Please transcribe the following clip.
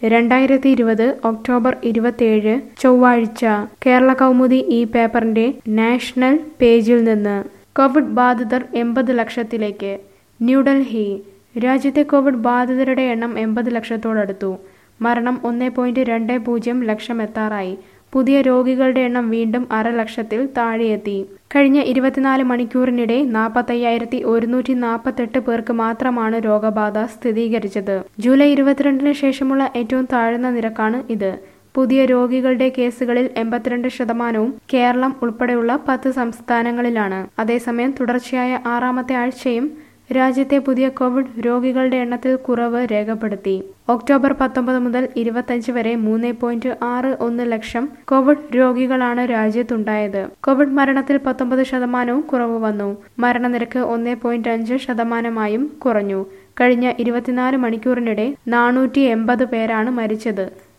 രണ്ടായിരത്തി ഇരുപത് ഒക്ടോബർ ഇരുപത്തിയേഴ് ചൊവ്വാഴ്ച കേരള കൗമുദി ഈ പേപ്പറിന്റെ നാഷണൽ പേജിൽ നിന്ന് കോവിഡ് ബാധിതർ എൺപത് ലക്ഷത്തിലേക്ക് ന്യൂഡൽഹി രാജ്യത്തെ കോവിഡ് ബാധിതരുടെ എണ്ണം എൺപത് ലക്ഷത്തോടടുത്തു മരണം ഒന്ന് പോയിന്റ് രണ്ട് പൂജ്യം ലക്ഷം എത്താറായി പുതിയ രോഗികളുടെ എണ്ണം വീണ്ടും അര ലക്ഷത്തിൽ താഴെയെത്തി കഴിഞ്ഞ ഇരുപത്തിനാല് മണിക്കൂറിനിടെ നാൽപ്പത്തയ്യായിരത്തി ഒരുന്നൂറ്റി നാൽപ്പത്തെട്ട് പേർക്ക് മാത്രമാണ് രോഗബാധ സ്ഥിരീകരിച്ചത് ജൂലൈ ഇരുപത്തിരണ്ടിന് ശേഷമുള്ള ഏറ്റവും താഴ്ന്ന നിരക്കാണ് ഇത് പുതിയ രോഗികളുടെ കേസുകളിൽ എൺപത്തിരണ്ട് ശതമാനവും കേരളം ഉൾപ്പെടെയുള്ള പത്ത് സംസ്ഥാനങ്ങളിലാണ് അതേസമയം തുടർച്ചയായ ആറാമത്തെ ആഴ്ചയും രാജ്യത്തെ പുതിയ കോവിഡ് രോഗികളുടെ എണ്ണത്തിൽ കുറവ് രേഖപ്പെടുത്തി ഒക്ടോബർ പത്തൊമ്പത് മുതൽ ഇരുപത്തഞ്ച് വരെ മൂന്ന് പോയിന്റ് ആറ് ഒന്ന് ലക്ഷം കോവിഡ് രോഗികളാണ് രാജ്യത്തുണ്ടായത് കോവിഡ് മരണത്തിൽ പത്തൊമ്പത് ശതമാനവും കുറവ് വന്നു മരണനിരക്ക് ഒന്ന് പോയിന്റ് അഞ്ച് ശതമാനമായും കുറഞ്ഞു കഴിഞ്ഞ ഇരുപത്തിനാല് മണിക്കൂറിനിടെ നാനൂറ്റി എൺപത് പേരാണ് മരിച്ചത്